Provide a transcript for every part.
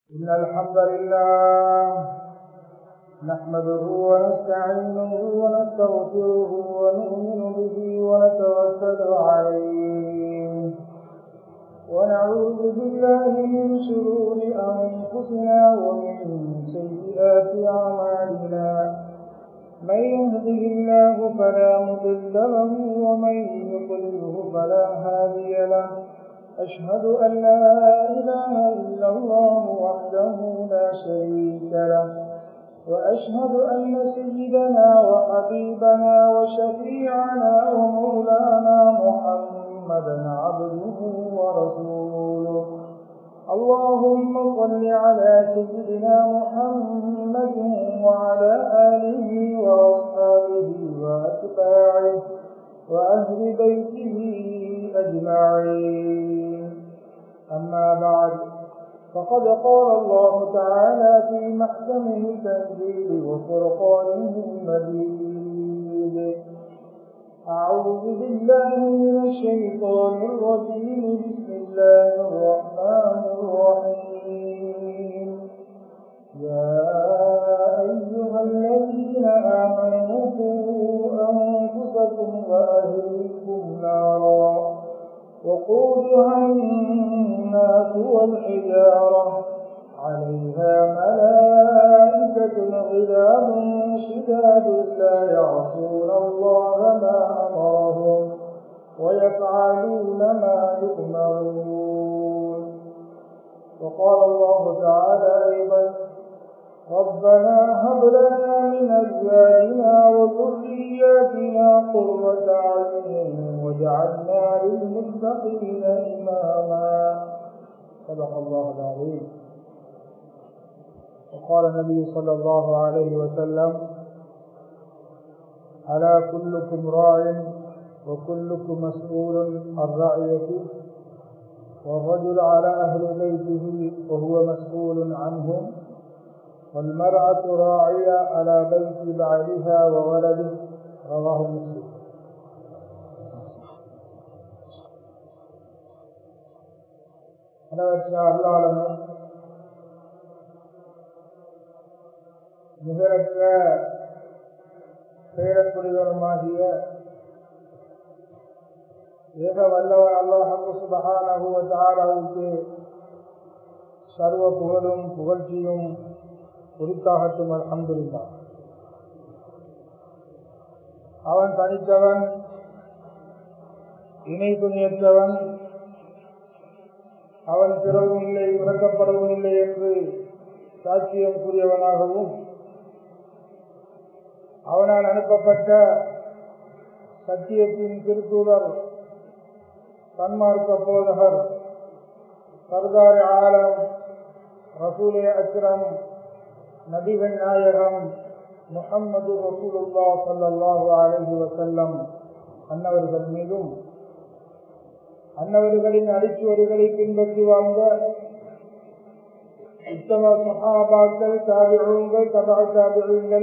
إن الحمد لله نحمده ونستعينه ونستغفره ونؤمن به ونتوكل عليه ونعوذ بالله من شرور أنفسنا ومن سيئات أعمالنا من يهده الله فلا مضل له ومن يضلله فلا هادي له أشهد أن لا إله إلا الله وحده لا شريك له وأشهد أن سيدنا وحبيبنا وشفيعنا ومولانا محمدا عبده ورسوله اللهم صل على سيدنا محمد وعلى آله وأصحابه وأتباعه وأهل بيته أجمعين أما بعد فقد قال الله تعالى في محكمه التنزيل وفرقانه المجيد أعوذ بالله من الشيطان الرجيم بسم الله الرحمن الرحيم يا أيها الذين آمنوا قوا أنفسكم وأهليكم نارا وقودها الناس والحجارة عليها ملائكة غلاب شداد لا يعصون الله ما أمرهم ويفعلون ما يؤمرون وقال الله تعالى أيضا ربنا هب لنا من أزواجنا وذرياتنا قرة أعين واجعلنا للمتقين إماما صدق الله العظيم وقال النبي صلى الله عليه وسلم ألا كلكم راع وكلكم مسؤول عن رعيته والرجل على أهل بيته وهو مسؤول عنهم والمرأة راعية على بيت بعلها وولده رواه مسلم அளவற்ற அல்லாளனும் நிகரற்ற பேரக்குடிகளுமாகிய ஏக வல்லவர் அல்லாஹு சுபஹானஹுவத்தாலாவுக்கு சர்வ புகழும் புகழ்ச்சியும் குறித்தாகட்டும் அல்ஹம்துல்லா அவன் தனித்தவன் இணை துணியற்றவன் அவன் பிறவும் இல்லை உறக்கப்படவும் இல்லை என்று சாட்சியம் கூறியவனாகவும் அவனால் அனுப்பப்பட்ட சத்தியத்தின் திருத்தூதர் சன்மார்க்க போதகர் சர்தார் ஆலம் ரசூலே அக்ரம் நபிகள் நாயகம் முகம்மது ரசூலுல்லா சல்லாஹூ அலஹி வசல்லம் அன்னவர்கள் மீதும் அன்னவர்களின் அடிச்சுவடுகளை பின்பற்றி வாழ்ந்த உத்தம சஹாபாக்கள் தாபிழுங்கள் தபா தாபிழுங்கள்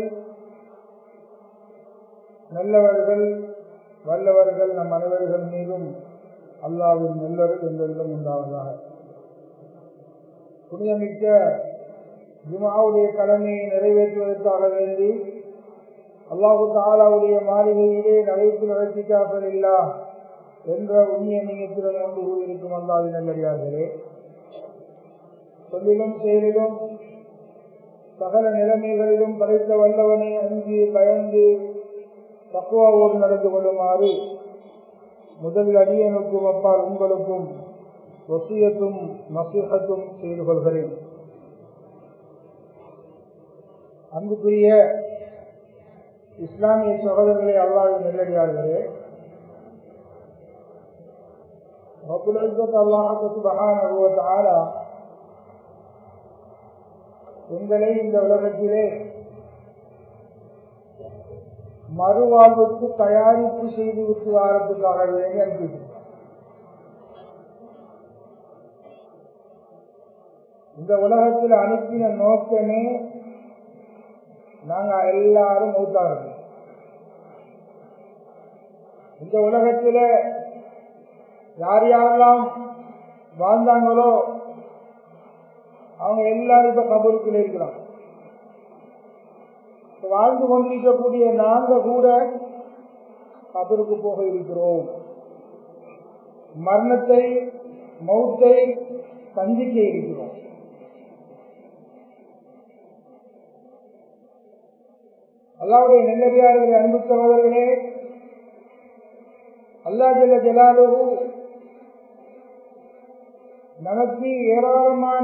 நல்லவர்கள் வல்லவர்கள் நம் அனைவர்கள் மீதும் அல்லாவின் நல்லவர் எங்களிடம் உண்டாவதாக புனிதமிக்க ஜுமாவுடைய கடமையை நிறைவேற்றுவதற்காக வேண்டி அல்லாஹு தாலாவுடைய மாளிகையிலே நகைத்து நடத்திக்காமல் இல்லா என்ற உண்மைய நீயத்துடன் கொண்டு கூறியிருக்கும் அல்லாவின் நல்லடியார்களே சொல்லிலும் செயலிலும் சகல நிலைமைகளிலும் படைத்த வல்லவனை அஞ்சு பயந்து தக்குவாவோடு நடந்து கொள்ளுமாறு முதல் அடியனுக்கும் அப்பால் உங்களுக்கும் வசியத்தும் நசீகத்தும் செய்து கொள்கிறேன் அன்புக்குரிய இஸ்லாமிய சகோதரர்களை அல்லாவின் நெல்லடியார்களே எங்களை இந்த உலகத்திலே மறுவாழ்வுக்கு தயாரிப்பு செய்து விட்டு வாரத்துக்காக வேண்டி அனுப்பிட்டு இந்த உலகத்தில் அனுப்பின நோக்கமே நாங்க எல்லாரும் மூத்தார்கள் இந்த உலகத்தில யார் யாரெல்லாம் வாழ்ந்தாங்களோ அவங்க எல்லாரும் இப்ப கபருக்குள்ள இருக்கிறாங்க வாழ்ந்து கொண்டிருக்கக்கூடிய நாங்க கூட கபருக்கு போக இருக்கிறோம் மரணத்தை மௌத்தை சந்திக்க இருக்கிறோம் அல்லாவுடைய நெல்லடியார்களை அன்பு சகோதரர்களே அல்லா ஜல்ல ஜலாலு நமக்கு ஏராளமான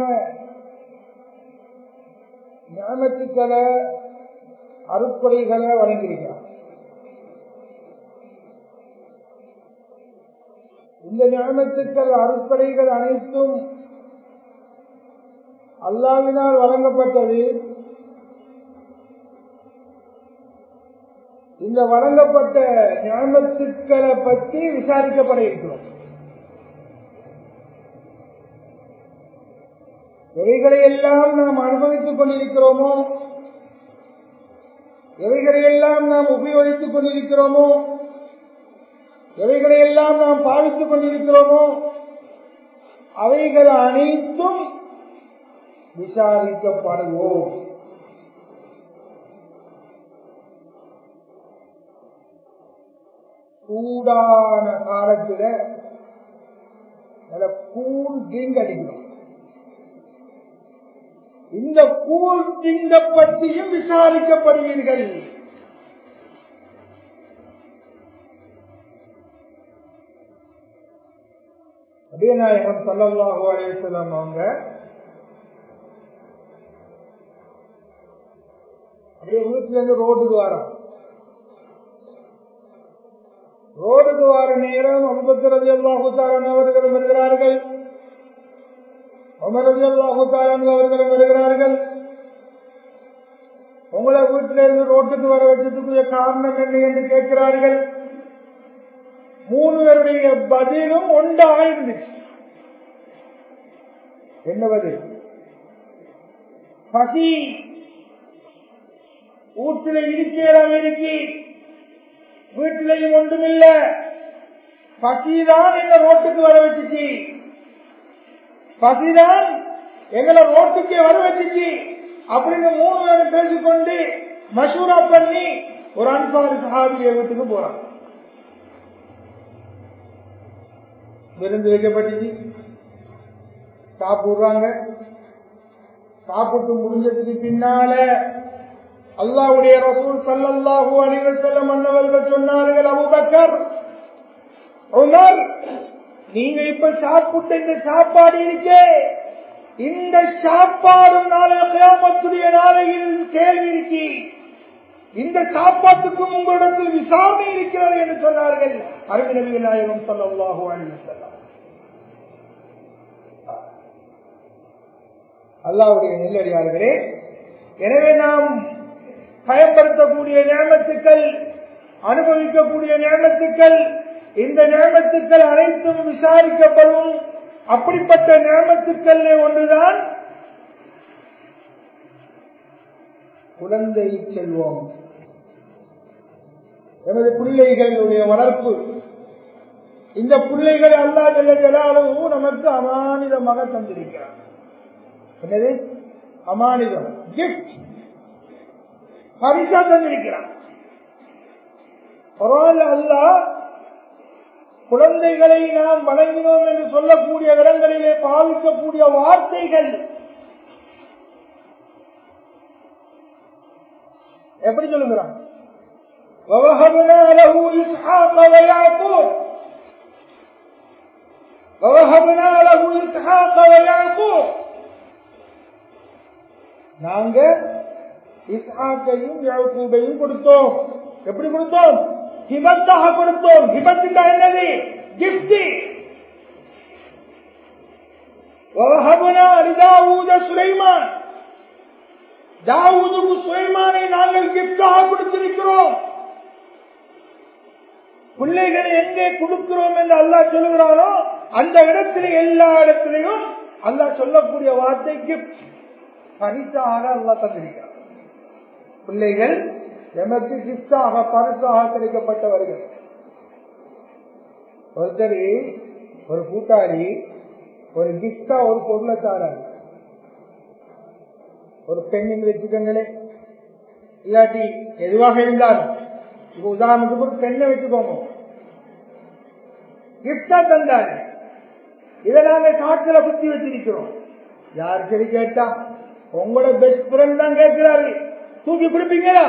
ஞானத்துக்களை அருப்படைகளை வழங்கியிருக்கிறார் இந்த ஞானத்துக்கள் அருப்படைகள் அனைத்தும் அல்லாவினால் வழங்கப்பட்டது இந்த வழங்கப்பட்ட ஞானத்துக்களை பற்றி விசாரிக்கப்பட இருக்கிறோம் எவைகளை எல்லாம் நாம் அனுபவித்துக் கொண்டிருக்கிறோமோ எவைகளை எல்லாம் நாம் உபயோகித்துக் கொண்டிருக்கிறோமோ எவைகளை எல்லாம் நாம் பாவித்துக் கொண்டிருக்கிறோமோ அவைகள் அனைத்தும் விசாரிக்கப்படுவோம் சூடான காலத்துல நல்ல கூல் ட்ரிங்க் அடிக்கணும் இந்த கூல் ட்ரிங்க பற்றியும் விசாரிக்கப்படுவீர்கள் அபிநாயகம் சல்லல்லாஹு அலையம் அவங்க அப்படியே வீட்டுல இருந்து ரோடுக்கு வரோம் ரோடுக்கு வர நேரம் அம்பத்திரதி அல்லாஹுத்தாரன் அவர்களும் வருகிறார்கள் அமரதி அல்லாஹுத்தாரன் அவர்களும் வருகிறார்கள் உங்களை வீட்டில இருந்து ரோட்டுக்கு வர வச்சதுக்குரிய காரணம் என்ன என்று கேட்கிறார்கள் மூணு பேருடைய பதிலும் ஒன்றாக இருந்துச்சு என்ன பதில் பசி வீட்டில இருக்கிறாங்க இருக்கி வீட்டிலையும் ஒன்றுமில்ல பசிதான் என்ன ரோட்டுக்கு வர வச்சுச்சு பசிதான் எங்களை ரோட்டுக்கே வர வச்சுச்சு அப்படின்னு மூணு பேரும் பேசிக்கொண்டு மசூரா பண்ணி ஒரு அன்சாரி சஹாபிய வீட்டுக்கு போறாங்க விருந்து வைக்கப்பட்டுச்சு சாப்பிடுறாங்க சாப்பிட்டு முடிஞ்சதுக்கு பின்னால அல்லாவுடைய ரசூல் சல்லல்லாஹு அலைவர் செல்லம் மன்னவர்கள் சொன்னார்கள் அபுபக்கர் உமர் நீங்க இப்ப சாப்பிட்ட இந்த சாப்பாடு இருக்கே இந்த சாப்பாடு நாளை கிராமத்துடைய நாளையில் கேள்வி இருக்கி இந்த சாப்பாட்டுக்கும் உங்களிடத்தில் விசாரணை இருக்கிறது என்று சொன்னார்கள் அருமை நபிகள் நாயகம் சல்லாஹூ அலைவர் அல்லாவுடைய நெல்லடியார்களே எனவே நாம் பயன்படுத்தக்கூடிய நியமத்துக்கள் அனுபவிக்கக்கூடிய நியமத்துக்கள் இந்த நியமத்துக்கள் அனைத்தும் விசாரிக்கப்படும் அப்படிப்பட்ட நியமத்துக்கள் ஒன்றுதான் குழந்தை செல்வம் எனது பிள்ளைகளுடைய வளர்ப்பு இந்த பிள்ளைகளை அல்லா ஜல்லாலும் நமக்கு அமானிதமாக தந்திருக்கிறார் என்னது அமானிதம் கிஃப்ட் பரிசா தந்திருக்கிறான் பரவாயில்ல அல்லா குழந்தைகளை நாம் வழங்கினோம் என்று சொல்லக்கூடிய இடங்களிலே பாவிக்கக்கூடிய வார்த்தைகள் எப்படி சொல்லுகிறான் ووهبنا له إسحاق ويعقوب ووهبنا له إسحاق ويعقوب நாங்க இஸ்ஹாக்கையும் யாக்கூபையும் கொடுத்தோம் எப்படி கொடுத்தோம் ஹிபத்தாக கொடுத்தோம் ஹிபத்துக்கு என்னது கிஃப்ட் ووهبنا لداوود سليمان தாவூதுக்கு சுலைமானை நாங்கள் கிஃப்டாக கொடுத்திருக்கிறோம் பிள்ளைகளை எங்கே கொடுக்கிறோம் என்று அல்லாஹ் சொல்லுகிறானோ அந்த இடத்துல எல்லா இடத்திலையும் அல்லாஹ் சொல்லக்கூடிய வார்த்தை கிஃப்ட் பரிசாக அல்லா தந்திருக்கிறார் பிள்ளைகள் எமக்கு கிஃப்டாக பரிசாக கிடைக்கப்பட்டவர்கள் ஒருத்தர் ஒரு கூட்டாளி ஒரு கிஃப்டா ஒரு பொருளை தாராரு ஒரு பெண் வச்சுக்கோங்களே இல்லாட்டி எதுவாக இருந்தாலும் இப்ப உதாரணத்துக்கு ஒரு பெண்ணை வச்சுக்கோங்க கிப்டா தந்தாரு இதை நாங்க சாட்சியில குத்தி வச்சிருக்கிறோம் யார் சரி கேட்டா உங்களோட பெஸ்ட் ஃப்ரெண்ட் தான் கேட்கிறாரு தூக்கி கொடுப்பீங்களா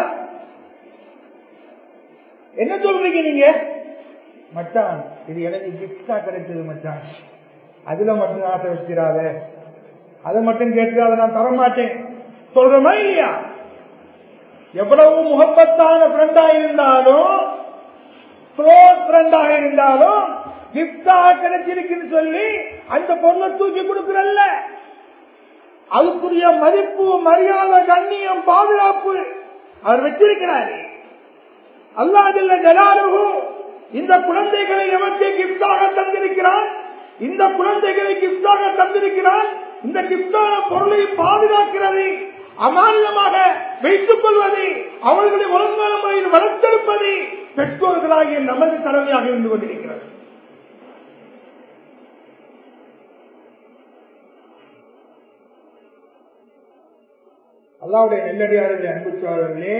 என்ன சொல்றீங்க நீங்க மச்சான் இது எனக்கு கிஃப்டா கிடைச்சது மச்சான் அதுல மட்டும் ஆசை வச்சிடாத அதை மட்டும் கேட்காத நான் தர மாட்டேன் சொல்றமா இல்லையா எவ்வளவு முகப்பத்தான ஃப்ரெண்டா இருந்தாலும் க்ளோஸ் ஃப்ரெண்டா இருந்தாலும் கிஃப்டா கிடைச்சிருக்குன்னு சொல்லி அந்த பொருளை தூக்கி கொடுக்கறல்ல அதுக்குரிய மதிப்பு மரியாதை கண்ணியம் பாதுகாப்பு அவர் வச்சிருக்கிறாரு அல்லாதில்ல ஜலாலுகு இந்த குழந்தைகளை எவற்றை கிஃப்டாக தந்திருக்கிறான் இந்த குழந்தைகளை கிஃப்டாக தந்திருக்கிறான் இந்த கிஃப்டான பொருளை பாதுகாக்கிறது அமானியமாக வைத்துக் கொள்வது அவர்களை ஒழுங்கான முறையில் வளர்த்தெடுப்பது பெற்றோர்களாகிய நமது கடமையாக இருந்து கொண்டிருக்கிறது அல்லாவுடைய நெல்லடியார்களே அன்பு சோழர்களே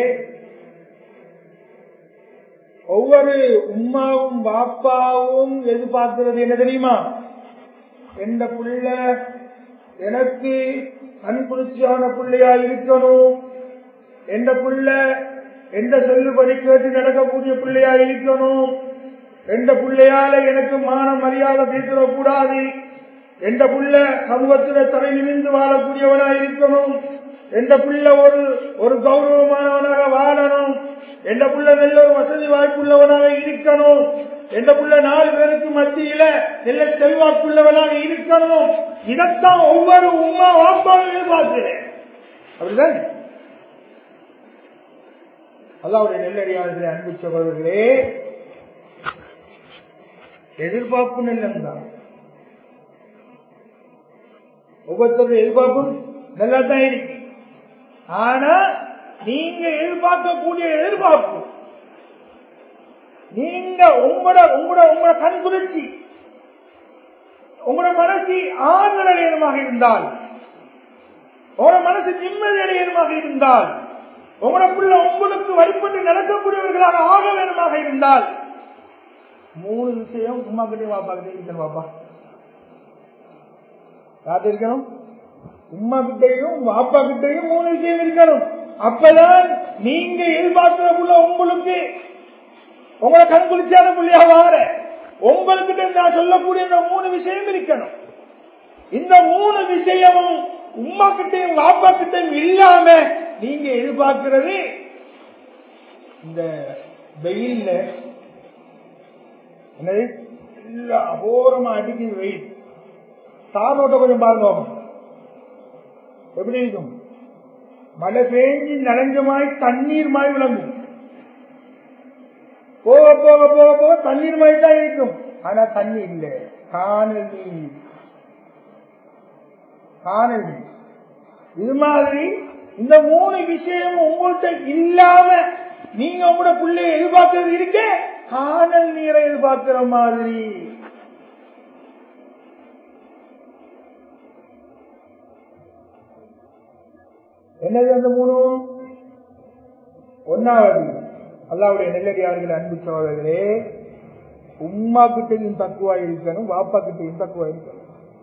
ஒவ்வொரு உமாவும் பாப்பாவும் எதிர்பார்க்கிறது என்ன தெரியுமா எந்த புள்ள எனக்கு கண்குளிர்ச்சியான பிள்ளையா இருக்கணும் எந்த புள்ள எந்த செல்லுபடி கேட்டு நடக்கக்கூடிய பிள்ளையா இருக்கணும் எந்த பிள்ளையால எனக்கு மான மரியாதை பேசிடக்கூடாது எந்த புள்ள சமூகத்தில் தலை நிமிந்து வாழக்கூடியவனா இருக்கணும் எந்த புள்ள ஒரு ஒரு கௌரவமானவனாக வாழணும் எந்த புள்ள நல்ல ஒரு வசதி வாய்ப்புள்ளவனாக இருக்கணும் எந்த புள்ள நாலு பேருக்கு மத்தியில நல்ல செல்வாக்குள்ளவனாக இருக்கணும் இதைத்தான் ஒவ்வொரு உமா வாப்பாவும் எதிர்பார்க்கிறேன் அப்படிதான் அல்லாவுடைய நெல்லடியாளர்களே அன்பு சகோதரர்களே எதிர்பார்ப்பு நல்லம் தான் ஒவ்வொருத்தருடைய எதிர்பார்ப்பும் நல்லா தான் இருக்கு ஆனா நீங்க எதிர்பார்க்கக்கூடிய எதிர்பார்ப்பு நீங்க உங்களோட உங்களோட உங்களோட கண் குளிர்ச்சி உங்களோட மனசு ஆறுதல் அடையணுமாக இருந்தால் உங்களோட மனசு நிம்மதி அடையணுமாக இருந்தால் உங்களோட பிள்ளை உங்களுக்கு வழிபட்டு நடக்கக்கூடியவர்களாக ஆக வேணுமாக இருந்தால் மூணு விஷயம் உமா கிட்டே வாப்பா கிட்டே இருக்கணும் வாப்பா யார் இருக்கணும் உமா கிட்டையும் வாப்பா கிட்டையும் மூணு விஷயம் இருக்கணும் அப்பதான் நீங்க எதிர்பார்க்கிற புள்ள உங்களுக்கு உங்களை கண் குளிச்சான புள்ளியா வார உங்களுக்கு நான் சொல்லக்கூடிய இந்த மூணு விஷயம் இருக்கணும் இந்த மூணு விஷயமும் உமா கிட்டையும் வாப்பா கிட்டையும் இல்லாம நீங்க எதிர்பார்க்கிறது இந்த வெயில்ல என்னது அபோரமா அடிக்குது வெயில் தாரோட்ட கொஞ்சம் பாருங்க எப்படி இருக்கும் மழை பெஞ்சு நனைஞ்சமாய் தண்ணீர் மாய் விளங்கும் போக போக போக போக தண்ணீர் மாய் தான் இருக்கும் ஆனா தண்ணி இல்லை காணல் நீர் காணல் நீர் இது மாதிரி இந்த மூணு விஷயம் உங்கள்கிட்ட இல்லாம நீங்க உங்களோட பிள்ளைய எதிர்பார்க்கறது இருக்க காணல் நீரை எதிர்பார்க்கிற மாதிரி என்னது அந்த மூணு ஒன்னாவது அல்லாவுடைய நெல்லடியார்கள் அன்பு சோழர்களே உம்மா கிட்டையும் தக்குவா இருக்கணும் வாப்பா கிட்டையும் தக்குவா இருக்கணும்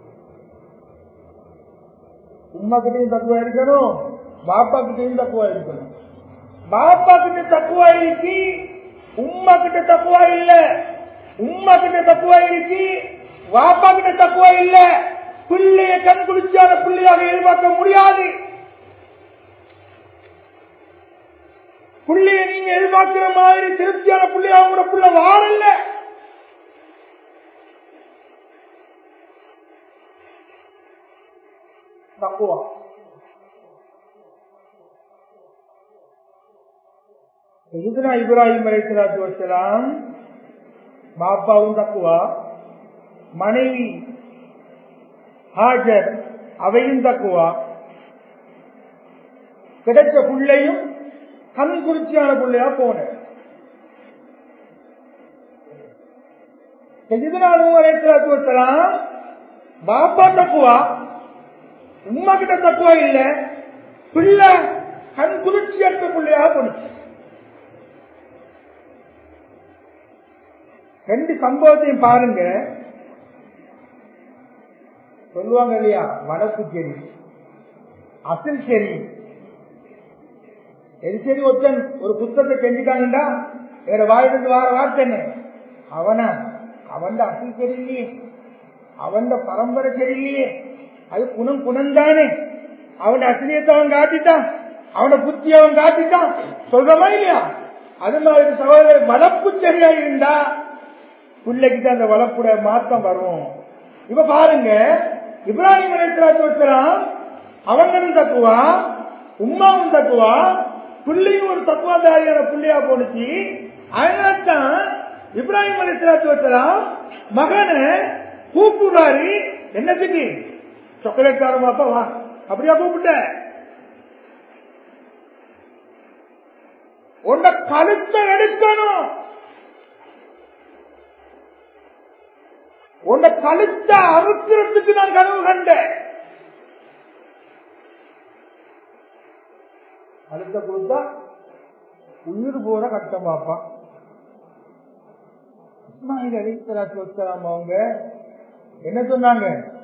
உம்மா கிட்டையும் தக்குவா இருக்கணும் பாப்பா கிட்டையும் தக்குவா இருக்கணும் பாப்பா கிட்ட தக்குவா இருக்கு உம்மா கிட்ட தக்குவா இல்ல உம்மா கிட்ட தக்குவா இருக்கு வாப்பா கிட்ட தக்குவா இல்ல பிள்ளைய கண் குளிச்சான பிள்ளையாக எதிர்பார்க்க முடியாது புள்ளைய நீங்க எதிர்பார்க்கிற மாதிரி திருப்தியான புள்ளைய அவங்களோட புள்ள வாழல தக்குவா இதுனா இப்ராஹிம் அலைசலாத்து வசலாம் பாப்பாவும் தக்குவா மனைவி ஹாஜர் அவையும் தக்குவா கிடைச்ச புள்ளையும் கண் குறிச்சியான பிள்ளையா போன பாப்பா தக்குவா உமா கிட்ட தக்குவா இல்ல பிள்ளை கண் குளிர்ச்சி அற்ற பிள்ளையாக போனுச்சு ரெண்டு சம்பவத்தையும் பாருங்க சொல்லுவாங்க இல்லையா வடக்கு செடி அசில் செடி எது சரி ஒருத்தன் ஒரு புத்தகத்தை செஞ்சுட்டாங்கடா வேற வாயிலிருந்து வார வார்த்தை என்ன அவனா அவன் அசில் சரி இல்லையே அவன் பரம்பரை சரி இல்லையே அது குணம் குணம்தானே அவன் அசிலியத்தை அவன் காட்டிட்டான் அவன புத்தி அவன் காட்டிட்டான் சொல்றமா இல்லையா அது மாதிரி சகோதரர் வளர்ப்பு சரியா இருந்தா பிள்ளைகிட்ட அந்த வளர்ப்புட மாற்றம் வரும் இப்ப பாருங்க இப்ராஹிம் அலிஸ்லாம் அவங்களும் தக்குவா உமாவும் தக்குவா பிள்ளையும் ஒரு தக்குவாதாரியான பிள்ளையா போனுச்சு அதனால்தான் இப்ராஹிம் அலிஸ்லாம் மகனை கூப்பிடுறாரு என்னத்துக்கு சாக்லேட் காரமாப்பா வா அப்படியா கூப்பிட்ட உன்ன கழுத்தை எடுக்கணும் உன்னை கழுத்தை அறுக்கிறதுக்கு நான் கனவு கண்டேன் கழுத்தை கொடுத்தா உயிர் போற கட்டம் பார்ப்பான் இஸ்மாயில் அலிசலாத்து வசலாம் அவங்க என்ன சொன்னாங்க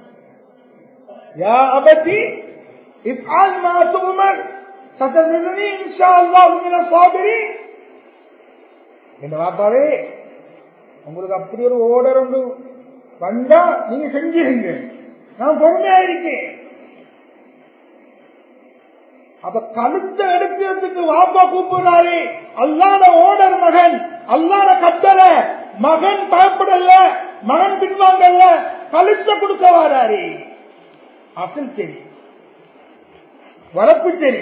யா அபதி இஃபால் மா துமர் சதனினி இன்ஷா அல்லாஹ் மின சாபிரின் என்ன வாப்பாவே உங்களுக்கு அப்படி ஒரு ஓடர் உண்டு வந்தா நீங்க செஞ்சிருங்க நான் பொறுமையா இருக்கேன் அப்ப கழுத்தை எடுக்கிறதுக்கு வாப்பா கூப்பிடுறாரு அல்லாத ஓடர் மகன் அல்லாத கட்டளை மகன் பயப்படல மகன் பின்வாங்கல்ல கழுத்தை கொடுக்க வராரு அசல் சரி வளர்ப்பு சரி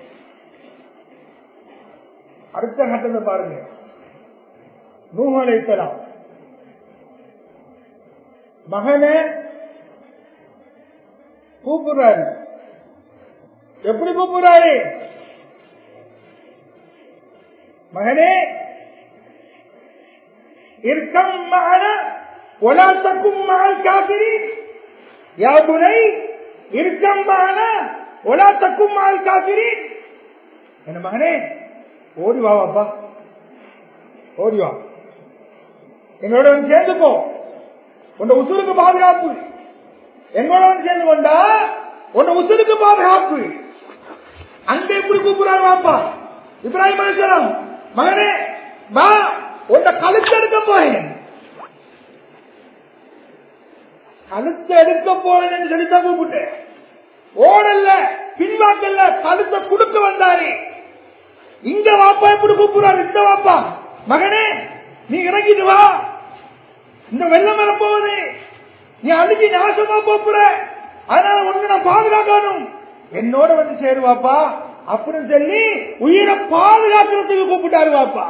அடுத்த கட்டத்தை பாருங்க நூஹ் அலைஹிஸ்ஸலாம் மகனை கூப்பிடுறாரு எப்படி கூப்பிடுறாரு மகனே இருக்கம் மகன ஒலா தக்கும் மகள் காப்பிரி யா புனை இருக்கம் மகன ஒலா தக்கும் மகள் காப்பிரி என்ன மகனே ஓடி வா வாப்பா ஓடி வா எங்களோட வந்து சேர்ந்து போ உன் உசுருக்கு பாதுகாப்பு எங்களோட வந்து சேர்ந்து கொண்டா உன் உசுருக்கு பாதுகாப்பு அங்க எப்படி கூப்பிடுறாரு வாப்பா இப்ராஹிம் அலிஸ்லாம் மகனே வா உன்னை கழுத்து எடுக்க போறேன் கழுத்தை எடுக்க போறேன்னு சொல்லித்தான் கூப்பிட்டேன் ஓடல்ல பின்வாக்கல்ல கழுத்தை கொடுக்க வந்தாரு இங்க வாப்பா எப்படி கூப்பிடுறாரு இந்த வாப்பா மகனே நீ இறங்கிட்டு வா இந்த வெள்ளம் வரப்போகுது நீ அழுகி நாசமா போப்புற அதனால ஒண்ணு நான் பாதுகாக்கணும் என்னோட வந்து சேருவாப்பா அப்படின்னு சொல்லி உயிரை பாதுகாக்கிறதுக்கு கூப்பிட்டாரு வாப்பா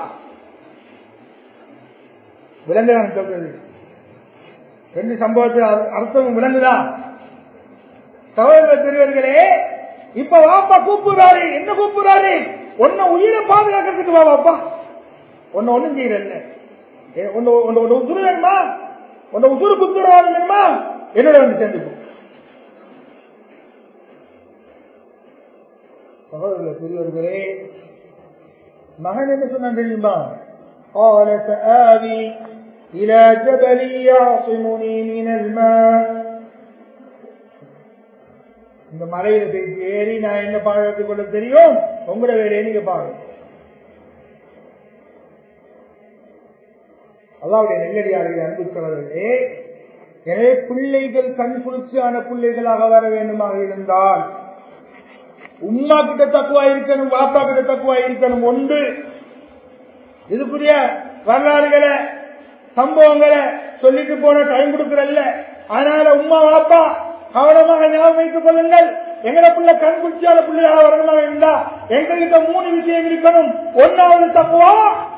விலங்குதான் சொல்றது ரெண்டு சம்பவத்தில் அர்த்தம் விலங்குதா சகோதர பெரியவர்களே இப்ப வாப்பா கூப்பிடுறாரு என்ன கூப்பிடுறாரு உன்னை உயிரை பாதுகாக்கிறதுக்கு வா வாப்பா உன்னை ஒண்ணும் செய்யறல்ல உன்னை உசுறு வேணுமா உன்னை உசுறு குத்துறவாதம் வேணுமா என்னோட வந்து சேர்ந்துக்கும் சகோதரர்களே பெரியவர்களே மகன் என்ன சொன்னான் தெரியுமா قال سآوي إلى جبل يعصمني من الماء இந்த மலையில போயிட்டு ஏறி நான் என்ன பாழத்துக் கொள்ள தெரியும் உங்களோட வேலையை நீங்க பாருங்க அல்லாவுடைய நெல்லடியார்கள் அன்பு சகோதரர்களே எனவே பிள்ளைகள் கண் குளிர்ச்சியான பிள்ளைகளாக வர வேண்டுமாக இருந்தால் உம்மா கிட்ட தக்குவா இருக்கணும் வாப்பா கிட்ட தக்குவா இருக்கணும் ஒன்று இதுக்குரிய வரலாறுகளை சம்பவங்களை சொல்லிட்டு போன டைம் கொடுக்கறல்ல அதனால உம்மா வாப்பா கவனமாக ஞாபகம் வைத்துக் கொள்ளுங்கள் எங்கட பிள்ளை கண் குளிர்ச்சியான பிள்ளையாக வரணுமாக இருந்தா எங்ககிட்ட மூணு விஷயம் இருக்கணும் ஒன்னாவது தக்குவா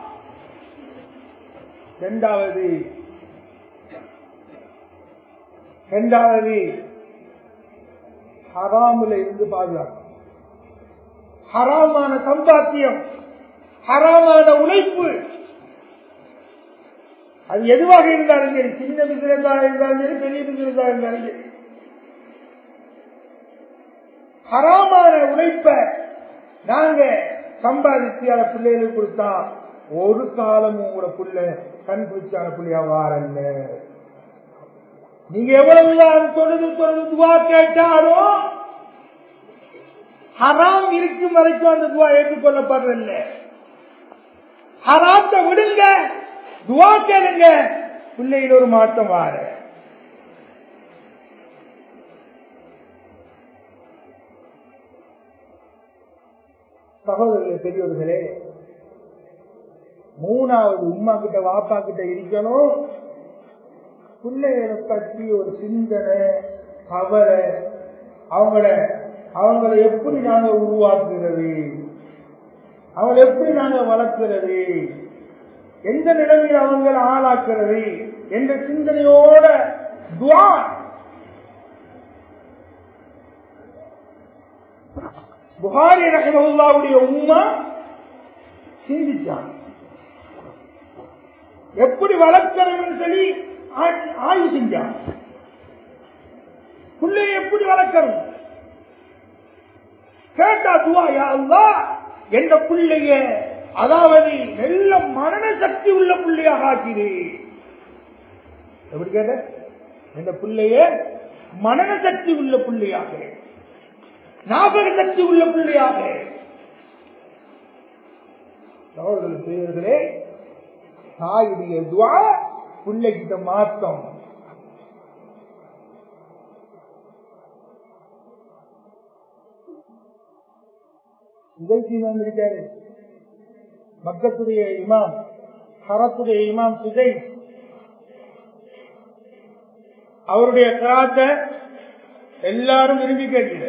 இரண்டாவது இரண்டாவது ஹராமுல இருந்து பாதுகாக்கும் ஹராமான சம்பாத்தியம் ஹராமான உழைப்பு அது எதுவாக இருந்தாலும் சரி சின்ன பிசினஸாக இருந்தாலும் சரி பெரிய பிசினஸாக இருந்தாலும் சரி ஹராமான உழைப்ப நாங்க சம்பாதிச்சு அதை பிள்ளைகளுக்கு கொடுத்தா ஒரு காலமும் உங்களோட புள்ள கண் குளிச்சான புள்ளியா வாரல்ல நீங்க எவ்வளவுதான் தொழுது தொழுது துவா கேட்டாலும் ஹராம் இருக்கும் வரைக்கும் அந்த துவா ஏற்றுக்கொள்ளப்படுறதில்ல ஹராத்தை விடுங்க துவா கேளுங்க பிள்ளையில் ஒரு மாற்றம் வார சகோதரர்களே பெரியவர்களே மூணாவது உமா கிட்ட வாப்பா கிட்ட இருக்கணும் பிள்ளைகளை பற்றி ஒரு சிந்தனை கவலை அவங்கள அவங்களை எப்படி நாங்க உருவாக்குறது அவங்களை எப்படி நாங்க வளர்க்கிறது எந்த நிலைமையில் அவங்களை ஆளாக்குறது என்ற சிந்தனையோட துவா புகாரி ரஹமுல்லாவுடைய உம்மா சிந்திச்சான் எப்படி வளர்க்கிறதுன்னு சொல்லி ஆ- ஆய்வு செஞ்சான் பிள்ளையை எப்படி வளர்க்கணும் கேட்டா துவா யா அல்லாஹ் என்ற பிள்ளைய அதாவது நல்ல மரண சக்தி உள்ள பிள்ளையாக ஆக்கிடு எப்படி கேட்ட என்ற பிள்ளைய மரண சக்தி உள்ள பிள்ளையாக ஞாபக சக்தி உள்ள பிள்ளையாக சகோதரர்கள் பெரியவர்களே தாயுடைய துவா பிள்ளைகிட்ட மாத்தம் சுதைசி வந்திருக்காரு மக்கத்துடைய இமாம் ஹரத்துடைய இமாம் சுதை அவருடைய கிராத்தை எல்லாரும் விரும்பி கேட்கிற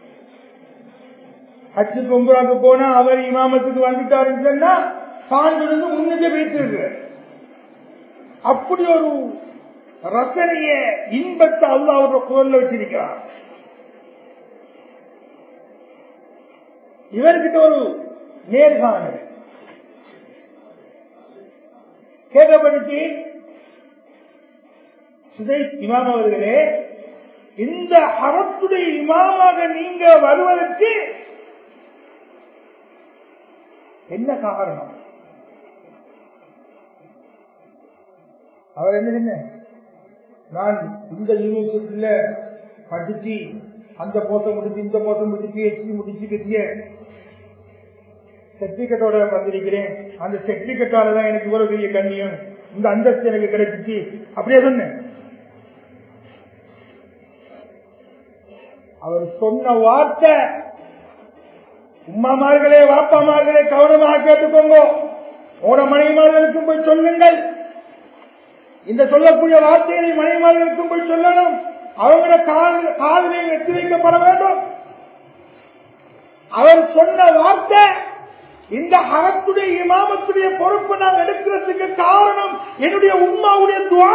ஹஜ்ஜு கும்புராக்கு போனா அவர் இமாமத்துக்கு வந்துட்டாருன்னு சொன்னா சான்றிலிருந்து முன்னுக்கு வைத்திருக்க அப்படி ஒரு ரசனைய இன்பத்தை அல்ல அவருடைய குரல்ல வச்சிருக்கிறார் இவர்கிட்ட ஒரு நேர்காணல் கேட்கப்படுத்தி சுதேஷ் இமாம் அவர்களே இந்த ஹரத்துடைய இமாமாக நீங்க வருவதற்கு என்ன காரணம் அவர் என்ன சொன்ன நான் இந்த யூனிவர்சிட்டியில படிச்சு அந்த போசம் முடிச்சு இந்த போசம் முடிச்சு பிஹெச்டி முடிச்சு பெரிய சர்டிபிகேட்டோட வந்திருக்கிறேன் அந்த சர்டிபிகேட்டால தான் எனக்கு இவ்வளவு பெரிய கண்ணியம் இந்த அந்தஸ்து எனக்கு கிடைச்சிச்சு அப்படியே சொன்னேன் அவர் சொன்ன வார்த்தை உம்மாமார்களே வாப்பாமார்களே கவனமாக கேட்டுக்கோங்க உங்களோட மனைவிமார்களுக்கும் போய் சொல்லுங்கள் இந்த சொல்லக்கூடிய வார்த்தைகளை மனைவிமார்களுக்கும் போய் சொல்லணும் அவங்களோட கால் காதலையும் எத்தி வைக்கப்பட வேண்டும் அவர் சொன்ன வார்த்தை இந்த அறத்துடைய இமாமத்துடைய பொறுப்பு நான் எடுக்கிறதுக்கு காரணம் என்னுடைய உம்மாவுடைய துவா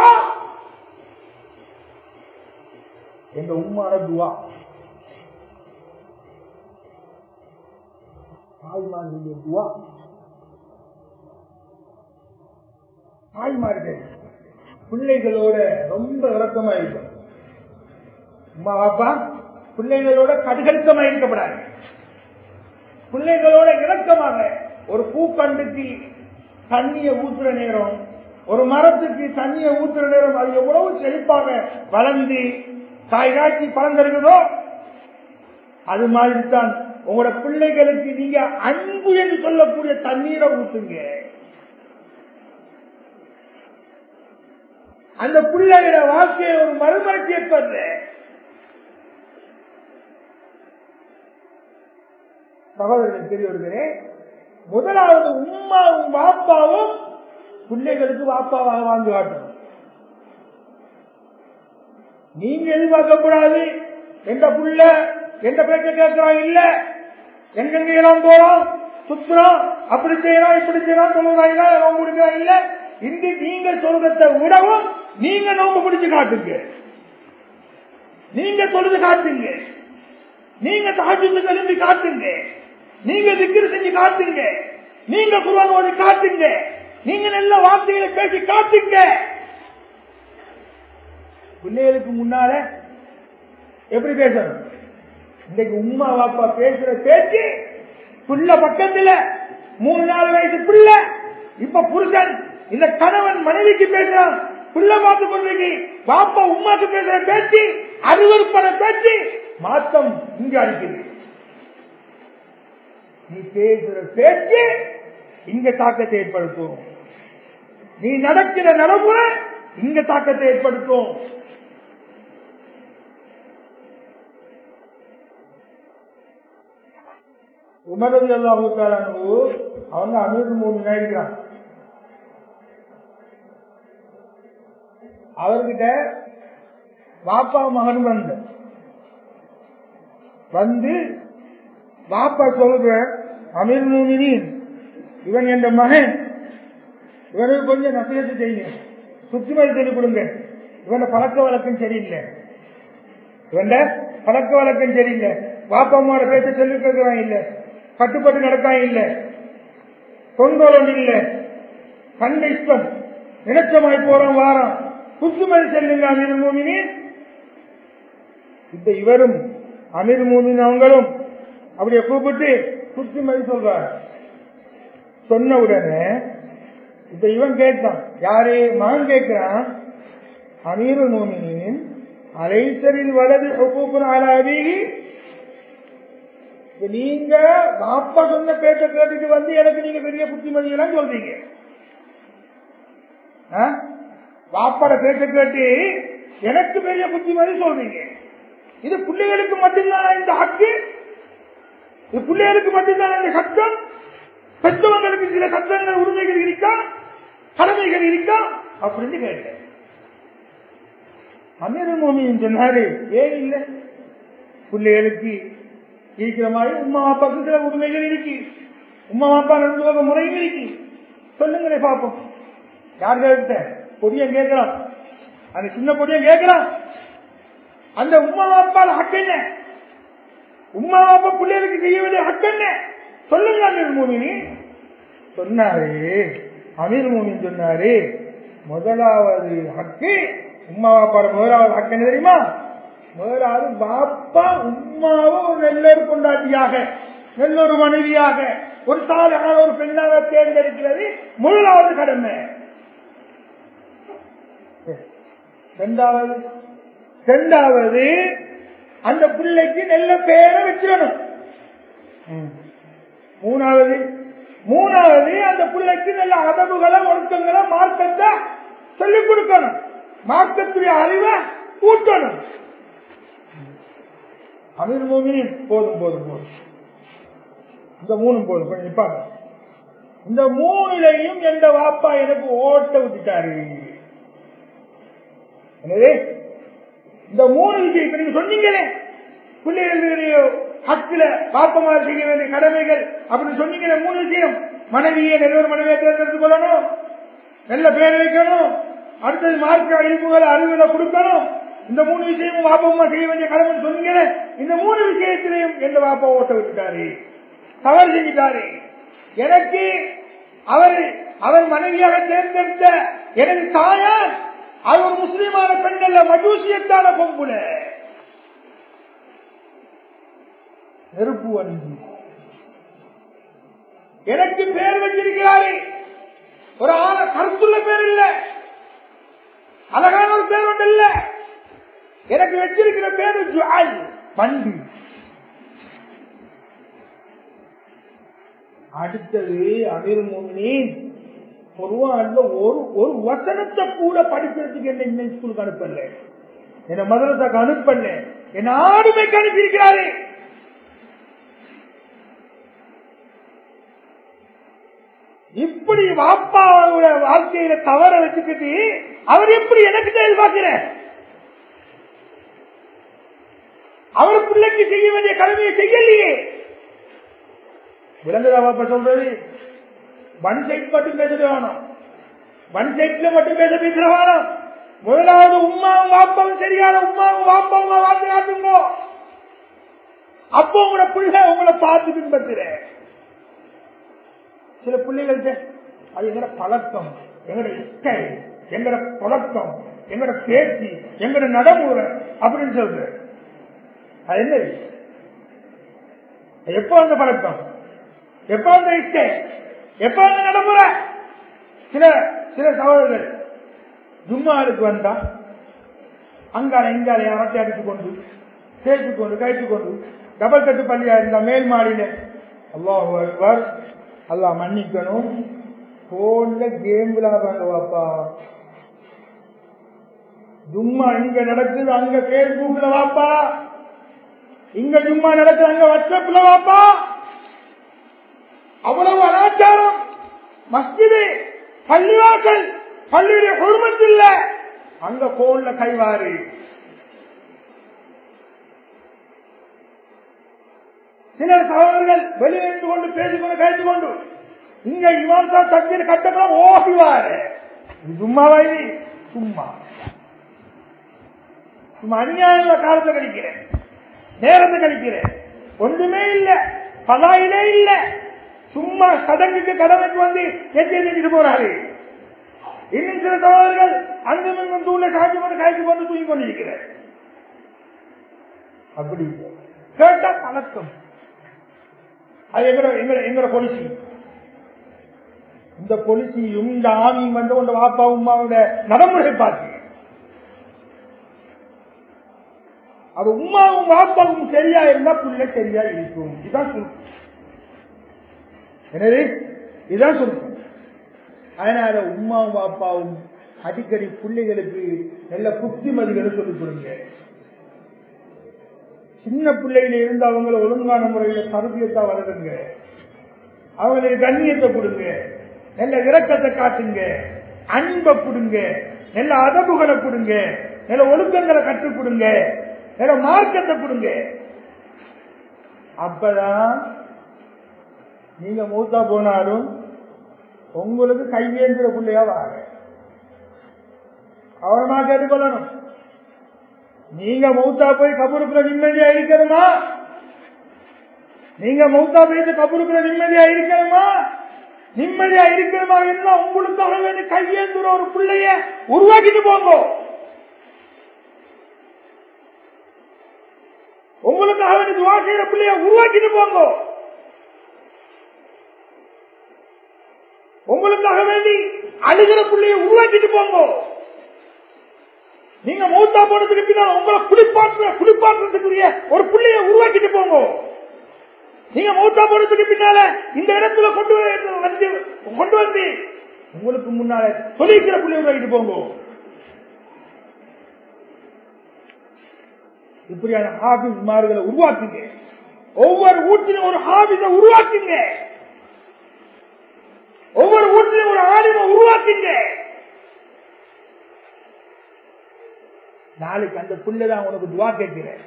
எங்க உம்மாட துவா தாய்மார்களுடைய துவா தாய்மார்கள் பிள்ளைகளோட ரொம்ப இறக்கமா இருக்கும் அம்மா பாப்பா பிள்ளைகளோட கடுகடுக்கமா இருக்கப்படாது பிள்ளைகளோட இறக்கமாக ஒரு பூக்கண்டுக்கு தண்ணிய ஊத்துற நேரம் ஒரு மரத்துக்கு தண்ணிய ஊத்துற நேரம் அது எவ்வளவு செழிப்பாக வளர்ந்து காய் காய்ச்சி பழந்திருக்குதோ அது மாதிரி தான் உங்களோட பிள்ளைகளுக்கு நீங்க அன்பு என்று சொல்லக்கூடிய தண்ணீரை ஊத்துங்க அந்த பிள்ளைகளோட வாழ்க்கையை ஒரு மறுமலர்ச்சி ஏற்படுற சகோதரர்கள் பெரியவர்களே முதலாவது உம்மாவும் வாப்பாவும் பிள்ளைகளுக்கு வாப்பாவாக வாழ்ந்து காட்டணும் நீங்க எதிர்பார்க்கக்கூடாது எந்த புள்ள எந்த பேச்ச கேட்கிறோம் இல்ல எங்கெங்க எல்லாம் போறோம் சுத்துறோம் அப்படி செய்யறோம் இப்படி செய்யறோம் தொழுதாயினா நோம்பு பிடிக்கிறோம் இல்ல இன்று நீங்க சொல்றதை விடவும் நீங்க நோம்பு பிடிச்சு காட்டுங்க நீங்க சொல்றது காட்டுங்க நீங்க தாஜுக்கு எழுப்பி காட்டுங்க நீங்க திக்கிர செஞ்சு காட்டுங்க நீங்க குருவான் ஓதி காட்டுங்க நீங்க நல்ல வார்த்தைகளை பேசி காட்டுங்க பிள்ளைகளுக்கு முன்னால எப்படி பேசணும் இன்னைக்கு உமா வாப்பா பேசுற பேச்சு புள்ள பக்கத்துல மூணு நாலு வயசு பிள்ளை இப்ப புருஷன் இந்த கணவன் மனைவிக்கு பேசுறான் பிள்ளை பார்த்து கொண்டிருக்கு பாப்பா உமாக்கு பேசுற பேச்சு அருவருப்பட பேச்சு மாத்தம் இங்க அடிக்குது நீ பேசுற பேச்சு இங்க தாக்கத்தை ஏற்படுத்தும் நீ நடக்கிற நடைமுறை இங்க தாக்கத்தை ஏற்படுத்தும் உமரது அல்லாஹு அவங்க அமீர் மூணு இருக்கிறான் அவர்கிட்ட வாப்பா மகன் வந்து வந்து வாப்பா சொல்ற அமீர் மூமினின் இவன் என்ற மகன் இவனுக்கு கொஞ்சம் நசிகத்து செய்யுங்க சுத்திமதி சொல்லிக் கொடுங்க இவன பழக்க வழக்கம் சரியில்லை இவன் பழக்க வழக்கம் சரியில்லை வாப்பா அம்மாவோட பேச்ச சொல்லி கேட்கிறான் இல்ல கட்டுப்பட்டு நடக்கான் இல்ல தொங்கோலம் இல்ல கண்ட இஷ்டம் நினைச்சமாய் போறான் வாரம் புத்துமதி செல்லுங்க அமீர் மூமினி இப்ப இவரும் அமீர் மூமின் அவங்களும் அப்படியே கூப்பிட்டு புத்துமதி சொல்றார் சொன்ன உடனே இப்ப இவன் கேட்கான் யாரு மகன் கேட்கிறான் அமீருல் மூமினின் அலைசரில் வலது ஹுக்கூக்குன் அலா அபீஹி இப்ப நீங்க பாப்பா சொன்ன பேச்ச கேட்டுட்டு வந்து எனக்கு நீங்க பெரிய புத்திமதி எல்லாம் சொல்றீங்க ஆ? பாப்பாட பேச்ச கேட்டு எனக்கு பெரிய புத்திமதி சொல்றீங்க இது பிள்ளைகளுக்கு மட்டும்தானா இந்த ஹக்கு இது பிள்ளைகளுக்கு மட்டும்தானா இந்த சட்டம் பெற்றவங்களுக்கு சில சட்டங்கள் உரிமைகள் இருக்கா கடமைகள் இருக்கா அப்படின்னு கேட்டேன் அமீர் மோமியின் சொன்னாரு ஏன் இல்ல பிள்ளைகளுக்கு இருக்கிற மாதிரி உமா அப்பாவுக்கு சில உரிமைகள் இருக்கு உமா அப்பா நடந்து கொள்ற முறையும் இருக்கு சொல்லுங்களே பாப்போம் யார் கேட்ட பொடியன் கேட்கிறான் அந்த சின்ன பொடியன் கேட்கிறான் அந்த உமா அப்பா ஹக்கு என்ன உமா அப்பா பிள்ளைகளுக்கு செய்ய வேண்டிய ஹக்கு என்ன சொல்லுங்க அமீர் மூமினி சொன்னாரு அமீர் மூமின் சொன்னாரு முதலாவது ஹக்கு உமா பாப்பாட முதலாவது ஹக்கு என்ன தெரியுமா முதலாவது பாப்பா உமாவை ஒரு நல்லொரு கொண்டாட்டியாக நல்லொரு மனைவியாக ஒரு சாலையான ஒரு பெண்ணாக தேர்ந்தெடுக்கிறது முதலாவது கடமை ரெண்டாவது ரெண்டாவது அந்த பிள்ளைக்கு நல்ல பேரை வச்சிடணும் மூணாவது மூணாவது அந்த பிள்ளைக்கு நல்ல அதவுகளை ஒழுக்கங்களை மார்க்கத்தை சொல்லிக் கொடுக்கணும் மார்க்கத்துடைய அறிவை ஊட்டணும் அமீர் மூமின் போதும் போதும் போதும் இந்த மூணும் போதும் கொஞ்சம் நிப்பாங்க இந்த மூணுலையும் எந்த வாப்பா எனக்கு ஓட்ட விட்டுட்டாரு என்னது இந்த மூணு விஷயம் இப்ப நீங்க சொன்னீங்களே பிள்ளைகளுடைய ஹக்கில பாப்பமாக செய்ய வேண்டிய கடமைகள் அப்படின்னு சொன்னீங்களே மூணு விஷயம் மனைவியை நல்ல ஒரு மனைவியை தேர்ந்தெடுத்து கொள்ளணும் நல்ல பேர் வைக்கணும் அடுத்தது மார்க்க அழிப்புகளை அறிவுகளை கொடுக்கணும் இந்த மூணு விஷயமும் வாப்பமா செய்ய வேண்டிய கடமை சொன்னீங்களே இந்த மூணு விஷயத்திலையும் எந்த வாப்பா ஓட்ட விட்டுட்டாரு தவறு செஞ்சிட்டாரு எனக்கு அவர் அவர் மனைவியாக தேர்ந்தெடுத்த எனது தாயார் அது ஒரு முஸ்லீமான பெண் அல்ல மஜூசியத்தான பொம்புல நெருப்பு அணிந்து எனக்கு பேர் வச்சிருக்கிறாரு ஒரு ஆள கருத்துள்ள பேர் இல்ல அழகான ஒரு பேர் ஒன்று இல்ல எனக்கு வச்சிருக்கிற பேரு ஜுவால் பண்டு அடுத்தது அமீர் மோமினின் பொதுவாக ஒரு ஒரு வசனத்தை கூட படிக்கிறதுக்கு என்ன இன்னும் ஸ்கூலுக்கு அனுப்பல என்ன மதரசாக்கு அனுப்பல என்ன ஆடுமைக்கு அனுப்பியிருக்கிறாரு இப்படி வாப்பாவோட வாழ்க்கையில தவற வச்சுக்கிட்டு அவர் எப்படி எனக்கு எதிர்பார்க்கிற அவர் பிள்ளைக்கு செய்ய வேண்டிய கடமையை செய்யலையே விளங்குதா பாப்பா சொல்றது ஒன் சைட் மட்டும் பேசுறது வேணும் ஒன் சைட்ல மட்டும் பேச பேசுற வேணும் முதலாவது உமாவும் வாப்பாவும் சரியான உமாவும் வாப்பாவும் வாழ்ந்து காட்டுங்க அப்போ உங்களோட பிள்ளை உங்களை பார்த்து பின்பற்றுற சில பிள்ளைகள்கிட்ட அது எங்கட பழக்கம் எங்கட இஷ்டம் எங்கட பழக்கம் எங்கட பேச்சு எங்கட நடைமுறை அப்படின்னு சொல்ற அது என்ன எப்போ அந்த பழக்கம் எப்ப அந்த இஷ்டே எப்ப அந்த நடைமுறை சில சில சகோதரர்கள் ஜும்மாவுக்கு வந்தா அங்கால இங்கால அரட்டை அடித்துக் கொண்டு சேர்த்து கொண்டு கைத்து கொண்டு டபுள் கட்டு பள்ளியா இருந்தா மேல் மாடியில அல்லாஹ் அக்பர் அல்லாஹ் மன்னிக்கணும் போன்ல கேம் விளையாடுறாங்க வாப்பா ஜும்மா இங்க நடக்குது அங்க பேஸ்புக்ல வாப்பா இங்க ஜும்மா நடக்குது அங்க வாட்ஸ்அப்ல வாப்பா அவ்வளவு அனாச்சாரம் மஸ்ஜிது பள்ளிவாசல் பள்ளியுடைய குழுமத்து இல்ல அங்க போன்ல கைவாறு சிலர் சகோதரர்கள் வெளியிட்டு கொண்டு பேசிக்கொண்டு கழித்து கொண்டு இங்க இமாம் சார் தக்பீர் கட்டலாம் ஓடிவாரு இது சும்மாவா இது சும்மா சும்மா அநியாய காலத்தை கழிக்கிறேன் நேரத்தை கழிக்கிறேன் ஒன்றுமே இல்ல பலாயிலே இல்ல சும்மா சடங்குக்கு கடமைக்கு வந்து எத்தி எத்திட்டு போறாரு இன்னும் சில சகோதரர்கள் அங்கும் இங்கும் தூளை காய்ச்சி கொண்டு காய்ச்சி கொண்டு தூங்கி கொண்டிருக்கிறார் அப்படி கேட்டா பழக்கம் அது எங்கட எங்கட எங்கட பொலிசி இந்த பொலிசியும் இந்த ஆமியும் வந்து உங்க வாப்பா உமாவோட நடைமுறை பார்த்து அது உமாவும் வாப்பாவும் சரியா இருந்தா புள்ள சரியா இருக்கும் இதுதான் சுருக்கம் எனவே இதுதான் சுருக்கம் அதனால உமாவும் வாப்பாவும் அடிக்கடி பிள்ளைகளுக்கு நல்ல புத்திமதிகளை சொல்லிக் கொடுங்க சின்ன பிள்ளையில இருந்து அவங்கள ஒழுங்கான முறையில தருபியத்தா வளருங்க அவங்களுக்கு கண்ணியத்தை கொடுங்க நல்ல இரக்கத்தை காட்டுங்க அன்பை கொடுங்க நல்ல அதபுகளை கொடுங்க நல்ல ஒழுக்கங்களை கற்றுக் கொடுங்க நல்ல மார்க்கத்தை கொடுங்க அப்பதான் நீங்க மூத்தா போனாலும் உங்களுக்கு கையேந்திர பிள்ளையா வாங்க கவனமா கேட்டுக்கொள்ளணும் நீங்க மௌத்தா போய் கபூருக்குள்ள நிம்மதியா இருக்கணுமா நீங்க மௌத்தா போயிட்டு கபூருக்குள்ள நிம்மதியா இருக்கணுமா நிம்மதியா இருக்கணுமா இருந்தா உங்களுக்காக வேண்டி கையேந்துற ஒரு பிள்ளைய உருவாக்கிட்டு போங்க உங்களுக்காக வேண்டி துவா செய்யற பிள்ளைய உருவாக்கிட்டு போங்க உங்களுக்காக வேண்டி அழுகிற பிள்ளைய உருவாக்கிட்டு போங்க நீங்க மூத்தா போனதுக்கு பின்னால் உங்களை குளிப்பாற்ற குளிப்பாற்றுறதுக்குரிய ஒரு பிள்ளைய உருவாக்கிட்டு போங்க நீங்க மூத்தா போனதுக்கு பின்னால இந்த இடத்துல கொண்டு வந்து கொண்டு வந்து உங்களுக்கு முன்னால சொல்லிக்கிற பிள்ளைய உருவாக்கிட்டு போங்க இப்படியான ஹாபிஸ் மார்களை உருவாக்குங்க ஒவ்வொரு வீட்டிலும் ஒரு ஹாபிஸ உருவாக்குங்க ஒவ்வொரு வீட்டிலும் ஒரு ஆலிமை உருவாக்குங்க நாளைக்கு அந்த புள்ளதான் உனக்கு துவா கேட்கிறேன்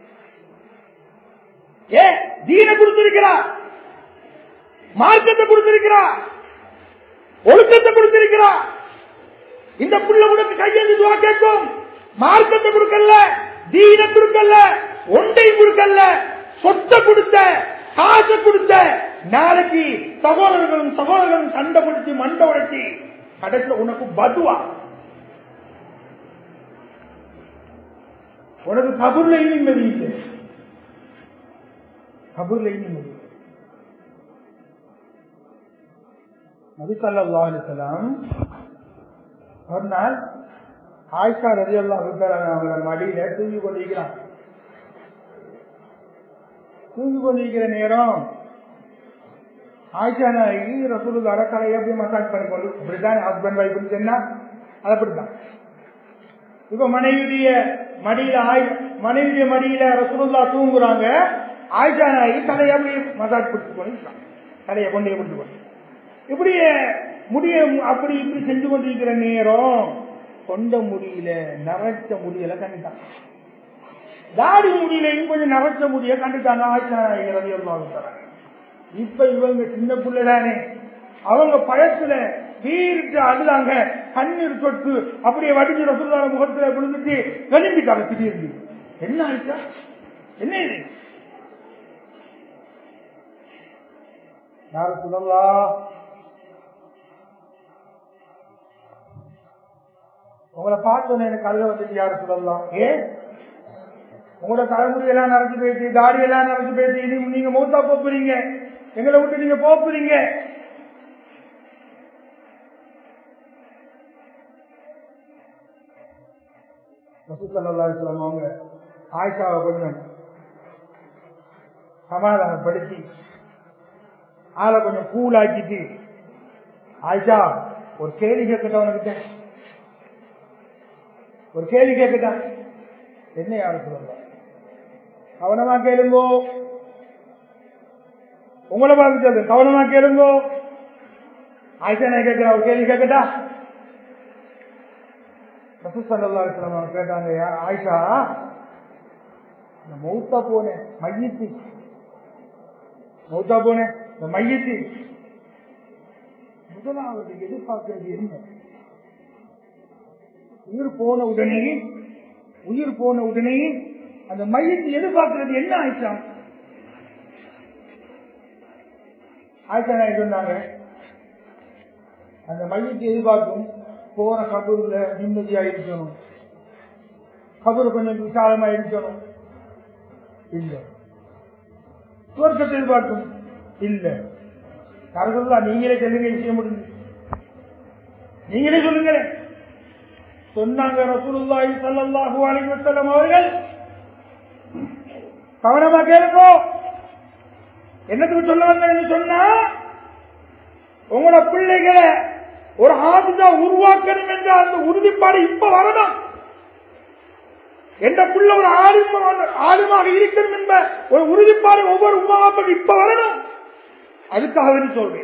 ஏ தீன கொடுத்திருக்கிறா மார்க்கத்தை கொடுத்திருக்கிறா ஒழுக்கத்தை கொடுத்திருக்கிறா இந்த புள்ள உனக்கு கையெழுந்து துவா கேட்கும் மார்க்கத்தை கொடுக்கல தீன கொடுக்கல ஒன்றையும் கொடுக்கல சொத்தை கொடுத்த காசை கொடுத்த நாளைக்கு சகோதரர்களும் சகோதரர்களும் சண்டை பிடிச்சி மண்டை உடைச்சி கடைசியில் உனக்கு பதுவா உனக்கு கபூர்ல நிம்மதி இல்லை கபூர்ல நிம்மதி நபி சல்லா அலிசலாம் ஒரு நாள் ஆயிஷா ரதி அல்லா அவங்கள மடியில தூங்கி கொண்டிருக்கிறான் தூங்கி கொண்டிருக்கிற நேரம் ஆயிஷா நாயகி ரசூலுக்கு அடக்கலையை அப்படி மசாஜ் பண்ணி கொண்டு இப்படிதான் ஹஸ்பண்ட் வைஃப் என்ன அது அப்படித்தான் இப்ப மனைவியுடைய மடியில ஆய் மனைவியுடைய மடியில ரசூலுல்லா தூங்குறாங்க ஆயிஷா நாயகி தலையை அப்படி மசாஜ் பிடிச்சு கொண்டு தலையை கொண்டு பிடிச்சு கொண்டு இப்படி முடிய அப்படி இப்படி செஞ்சு கொண்டிருக்கிற நேரம் கொண்ட முடியல நரைச்ச முடியல கண்டுட்டான் தாடி முடியலையும் கொஞ்சம் நரைச்ச முடிய கண்டுட்டாங்க ஆயிஷா நாயகி ரவி தராங்க இப்ப இவங்க சின்ன பிள்ளை தானே அவங்க பயத்துல வீரிட்டு அழுதாங்க கண்ணீர் தொட்டு அப்படியே வடிஞ்சு ரசூல்லார முகத்துல விழுந்துட்டு எழும்பிட்டாங்க திடீர்னு என்ன ஆயிடுச்சா என்ன இது யார சொல்லலா உங்களை பார்த்தோன்னே எனக்கு அழுக வந்துட்டு யார சொல்லலாம் ஏன் உங்களோட தலைமுடி எல்லாம் நடந்து போயிட்டு தாடி எல்லாம் நடந்து போயிட்டு இனி நீங்க மௌத்தா போப்புறீங்க எங்களை விட்டு நீங்க போப்புறீங்க அவங்க ஆயிஷாவை கொஞ்சம் சமாதானப்படுத்தி ஆளை கொஞ்சம் கூல் ஆக்கிட்டு ஆயிஷா ஒரு கேள்வி கேட்கட்டா உனக்கிட்ட ஒரு கேள்வி கேட்கட்டா என்ன யாரு சொல்லுங்க கவனமா கேளுங்கோ உங்களை பார்த்து கவனமா கேளுங்கோ ஆயிஷா நான் கேட்கிறேன் ஒரு கேள்வி கேட்கட்டா ரசூசல்லா இஸ்லாம் கேட்டாங்க ஆயிஷா இந்த மௌத்தா போனேன் மையத்தி மௌத்தா போனேன் இந்த மையத்தி முதலாவது எதிர்பார்க்கிறது என்ன உயிர் போன உடனே உயிர் போன உடனே அந்த மையத்தை எதிர்பார்க்கிறது என்ன ஆயிஷா ஆயிஷா நான் சொன்னாங்க அந்த மையத்தை எதிர்பார்க்கும் போற கபூர்ல நிம்மதியா இருக்கணும் கபூர் கொஞ்சம் விசாலமா இருக்கணும் இல்ல சுவர்க்கத்தை எதிர்பார்க்கும் இல்ல கரகுல்லா நீங்களே சொல்லுங்க விஷயம் முடிஞ்சு நீங்களே சொல்லுங்களேன் சொன்னாங்க ரசூலுல்லாஹி ஸல்லல்லாஹு அலைஹி வஸல்லம் அவர்கள் கவனமா கேளுங்க என்னத்துக்கு சொல்ல வந்தேன்னு சொன்னா உங்களோட பிள்ளைகளை ஒரு ஆபிதா உருவாக்கணும் என்ற அந்த உறுதிப்பாடு இப்ப வரணும் எந்த புள்ள ஒரு ஆலிமாக ஆலிமாக இருக்கணும் என்ற ஒரு உறுதிப்பாடு ஒவ்வொரு உமாவுக்கு இப்ப வரணும் அதுக்காக சொல்றேன்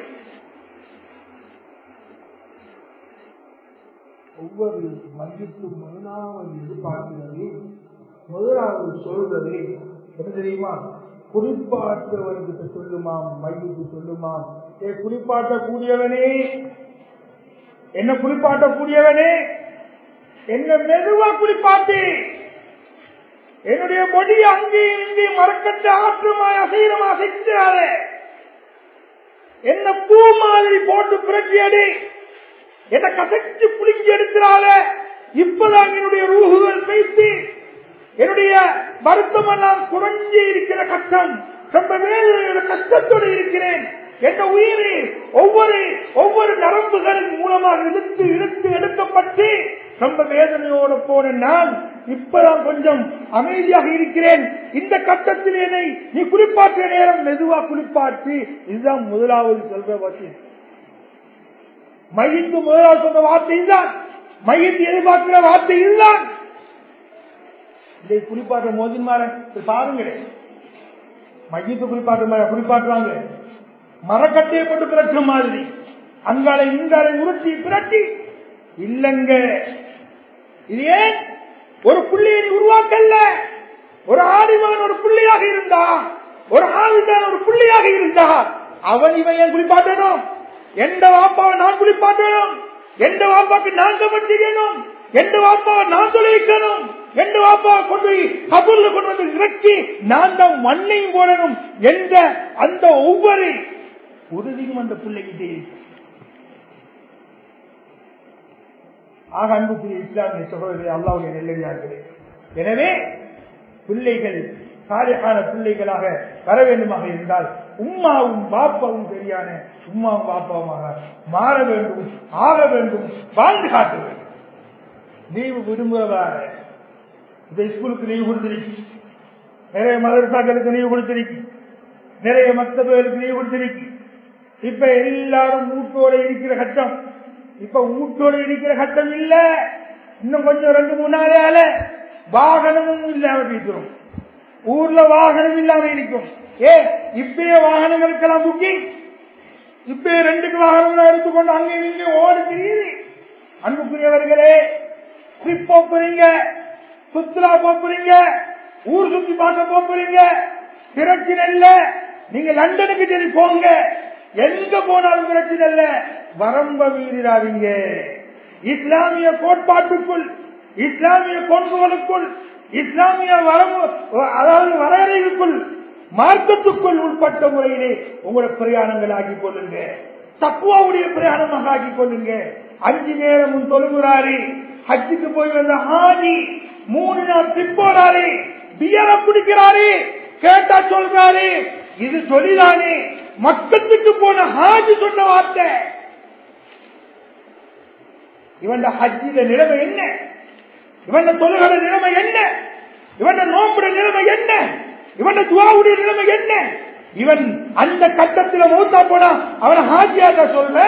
ஒவ்வொரு மதிப்பும் முதலாவது எதிர்பார்க்கிறது முதலாவது சொல்றது என்ன தெரியுமா குளிப்பாட்டுவர்கிட்ட சொல்லுமாம் மையுக்கு சொல்லுமாம் ஏ குளிப்பாட்டக்கூடியவனே என்ன குளிப்பாட்டக்கூடியவனே என்ன மெதுவா குளிப்பாட்டி என்னுடைய பொடி அங்கேயும் இங்கேயும் மறக்கத்தை ஆற்றுமாய் அசைரமா அசைக்கிறார என்ன பூ மாதிரி போட்டு புரட்சி அடி என்ன கசைச்சு புளிஞ்சு எடுக்கிறாள இப்பதான் என்னுடைய ரூகுகள் பேசி என்னுடைய வருத்தம் எல்லாம் குறைஞ்சு இருக்கிற கஷ்டம் ரொம்ப வேதனையோட கஷ்டத்தோடு இருக்கிறேன் என்ற உயிரை ஒவ்வொரு ஒவ்வொரு நரம்புகளின் மூலமாக இழுத்து இழுத்து எடுக்கப்பட்டு ரொம்ப வேதனையோட போன நான் இப்பதான் கொஞ்சம் அமைதியாக இருக்கிறேன் இந்த கட்டத்தில் என்னை நீ குளிப்பாற்றிய நேரம் மெதுவா குளிப்பாற்றி இதுதான் முதலாவது சொல்ற வசி மையத்து முதலாவது சொன்ன வார்த்தை இதுதான் மையத்தை எதிர்பார்க்கிற வார்த்தை இதுதான் இதை குளிப்பாற்ற மோதின்மார பாருங்களேன் மையத்து குளிப்பாற்ற குளிப்பாட்டுறாங்க மரக்கட்டையை போட்டு பிறக்க மாதிரி அங்காலை இங்காலை உருட்டி பிரட்டி இல்லங்க இது ஏன் ஒரு புள்ளியை நீ உருவாக்கல்ல ஒரு ஆடிமகன் ஒரு புள்ளியாக இருந்தா ஒரு ஆவிதான் ஒரு புள்ளியாக இருந்தா அவன் இவன் ஏன் குளிப்பாட்டணும் எந்த வாப்பாவை நான் குளிப்பாட்டணும் எந்த வாப்பாக்கு நான் கவனம் செய்யணும் எந்த வாப்பாவை நான் தொலைக்கணும் எந்த வாப்பாவை கொண்டு போய் கபூர்ல கொண்டு வந்து இறக்கி நான் தான் மண்ணையும் போடணும் என்ற அந்த ஒவ்வொரு உறுதியும் அந்த பிள்ளைகிட்டே இருக்கு ஆக அன்புக்குரிய இஸ்லாமிய சகோதரி அல்லாவுடைய நெல்லடியார்களே எனவே பிள்ளைகள் சாலையான பிள்ளைகளாக வர வேண்டுமாக இருந்தால் உம்மாவும் பாப்பாவும் சரியான உம்மாவும் பாப்பாவுமாக மாற வேண்டும் ஆக வேண்டும் வாழ்ந்து காட்ட வேண்டும் லீவு விடுமுறவாக இந்த ஸ்கூலுக்கு லீவு கொடுத்திருக்கு நிறைய மதரசாக்களுக்கு லீவு கொடுத்திருக்கு நிறைய மக்தபர்களுக்கு லீவு கொடுத்திருக்கு இப்ப எல்லாரும் மூட்டோட இருக்கிற கட்டம் இப்ப வீட்டோட இருக்கிற கட்டம் இல்ல இன்னும் கொஞ்சம் ரெண்டு மூணு நாளையால வாகனமும் இல்லாம பேசுறோம் ஊர்ல வாகனம் இல்லாம இருக்கும் ஏ இப்பயே வாகனங்களுக்கெல்லாம் புக்கிங் இப்பயே ரெண்டுக்கு வாகனம் எடுத்துக்கொண்டு அங்கே இங்கே ஓடி தெரியுது அன்புக்குரியவர்களே ட்ரிப் போறீங்க சுற்றுலா போறீங்க ஊர் சுத்தி பார்க்க போறீங்க பிரச்சனை இல்ல நீங்க லண்டனுக்கு சரி போங்க எங்க போனாலும் பிரச்சனை இல்ல வரம்ப மீறிடாதீங்க இஸ்லாமிய கோட்பாட்டுக்குள் இஸ்லாமிய கொள்கைகளுக்குள் இஸ்லாமிய வரம்பு அதாவது வரையறைக்குள் மார்க்கத்துக்குள் உட்பட்ட முறையிலே உங்களோட பிரயாணங்கள் ஆக்கிக் கொள்ளுங்க தப்புவாவுடைய பிரயாணமாக ஆக்கிக் கொள்ளுங்க அஞ்சு நேரமும் தொழுகிறாரு ஹஜ்ஜுக்கு போய் வந்த ஹாஜி மூணு நாள் ட்ரிப் போறாரு பியரை குடிக்கிறாரு கேட்டா சொல்றாரு இது தொழிலானே மக்கத்துக்கு போன ஹாஜி சொன்ன வார்த்தை இவன் ஹஜ்ஜில நிலைமை என்ன இவன் தொழுகிற நிலைமை என்ன இவன் நோம்புற நிலைமை என்ன இவன் துவாவுடைய நிலைமை என்ன இவன் அந்த கட்டத்தில் மூத்தா போனா அவன் ஹாஜியாக சொல்ற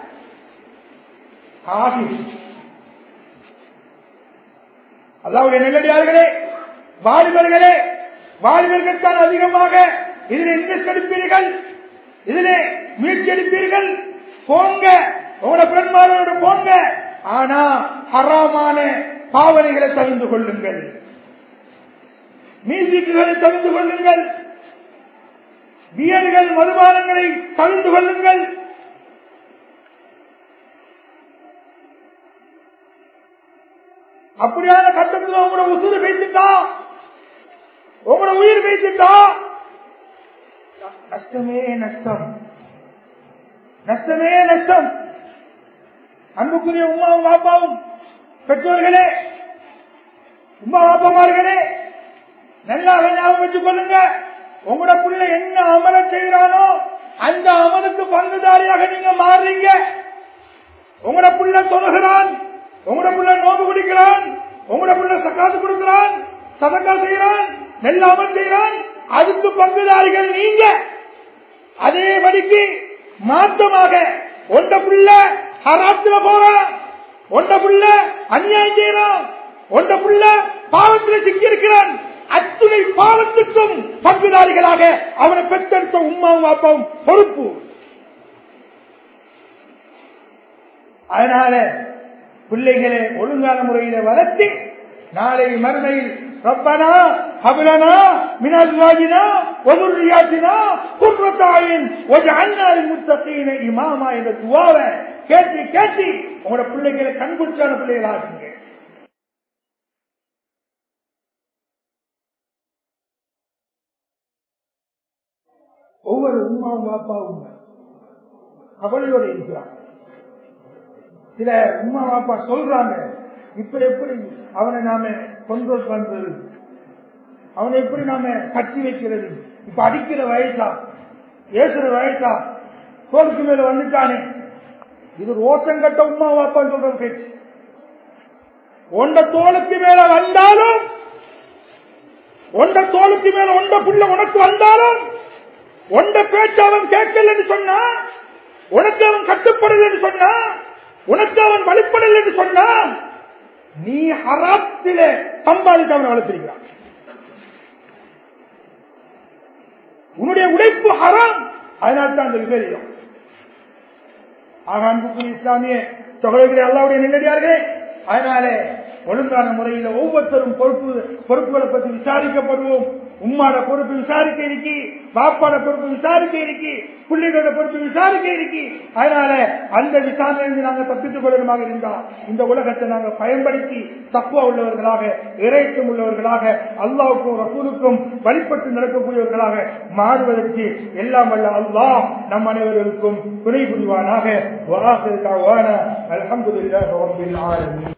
அல்லாவுடைய நெல்லடியார்களே வாலிபர்களே வாலிபர்கள் தான் அதிகமாக இதில் இன்வெஸ்ட் எடுப்பீர்கள் இதிலே முயற்சி எடுப்பீர்கள் போங்க உங்களோட பெண்மாரோட போங்க ஆனா ஹராமான பாவனைகளை தவிர்த்து கொள்ளுங்கள் மியூசிக்குகளை தவிர்த்து கொள்ளுங்கள் பியர்கள் மதுபானங்களை தவிர்த்து கொள்ளுங்கள் அப்படியான கட்டத்தில் உங்களோட உசுறு வைத்துட்டா உங்களோட உயிர் வைத்துட்டா நஷ்டமே நஷ்டம் நஷ்டமே நஷ்டம் அன்புக்குரிய உமாவும் பாப்பாவும் பெற்றோர்களே உமா பாப்பாமார்களே நல்லா ஞாபகம் வச்சுக் கொள்ளுங்க உங்களோட பிள்ளை என்ன அமல செய்யறானோ அந்த அமலுக்கு பங்குதாரியாக நீங்க மாறுறீங்க உங்களோட பிள்ளை தொழுகிறான் உங்களோட பிள்ளை நோம்பு குடிக்கிறான் உங்களோட பிள்ளை சக்காத்து கொடுக்கிறான் சதக்கா செய்யறான் நெல் அமல் செய்யறான் அதுக்கு பங்குதாரிகள் நீங்க அதே படிக்கு மாற்றமாக ஒன்ற புள்ள ஹராத்துல போறான் ஒன்ற புள்ள அநியாயம் செய்யறான் ஒன்ற புள்ள பாவத்தில் சிக்கி இருக்கிறான் அத்துணை பாவத்துக்கும் பங்குதாரிகளாக அவனை பெற்றெடுத்த உமாவும் அப்பாவும் பொறுப்பு அதனால பிள்ளைகளை ஒழுங்கான முறையில வளர்த்தி நாளை மறுமையில் ரப்பனா ஹபலனா மினல்வாஜினா ஒதுரியாச்சினா குர்ரத்தாயின் ஒரு அண்ணாவின் முத்தத்தையின இமாமா என்ற துவாவை கேட்டு கேட்டு உங்களோட பிள்ளைகளை கண்குச்சான பிள்ளைகளாகுங்க ஒவ்வொரு உமாவும் பாப்பாவும் கவலையோடு இருக்கிறாங்க சில உமா பாப்பா சொல்றாங்க இப்ப எப்படி அவனை நாம கண்ட்ரோல் பண்றது அவனை எப்படி நாம கட்டி வைக்கிறது இப்ப அடிக்கிற வயசா ஏசுற வயசா தோலுக்கு மேல வந்துட்டானே இது ரோசம் கட்ட உமா பாப்பான்னு சொல்ற பேச்சு ஒண்ட தோலுக்கு மேல வந்தாலும் ஒண்ட தோலுக்கு மேல ஒண்ட புள்ள உனக்கு வந்தாலும் ஒண்ட பேச்சு அவன் கேட்கலன்னு சொன்னா உனக்கு அவன் கட்டுப்படலன்னு சொன்னா உனக்கு அவன் வழிபடல் என்று சொன்னா நீ ஹராத்தில சம்பாதித்து அவனை வளர்த்திருக்கிறான் உன்னுடைய உழைப்பு ஹராம் அதனால தான் அந்த விபரீதம் ஆக அன்புக்குரிய இஸ்லாமிய சகோதரர்களே அல்லாவுடைய நில்லடியார்களே அதனால ஒழுங்கான முறையில் ஒவ்வொருத்தரும் பொறுப்பு பொறுப்புகளை பற்றி விசாரிக்கப்படுவோம் உம்மாட பொறுப்பு விசாரிக்க இருக்கி பாப்பாட பொறுப்பு விசாரிக்க இருக்கி பிள்ளைகளோட பொறுப்பு விசாரிக்க இருக்கி அதனால அந்த விசாரணையிலிருந்து நாங்கள் தப்பித்துக் கொள்ளணுமாக இருந்தால் இந்த உலகத்தை நாங்கள் பயன்படுத்தி தப்புவா உள்ளவர்களாக இறைச்சம் உள்ளவர்களாக அல்லாவுக்கும் ரசூலுக்கும் வழிபட்டு நடக்கக்கூடியவர்களாக மாறுவதற்கு எல்லாம் வல்ல அல்லாஹ் நம் அனைவருக்கும் துணை புரிவானாக அலமதுல்லாஹ் ரபில் ஆலமீன்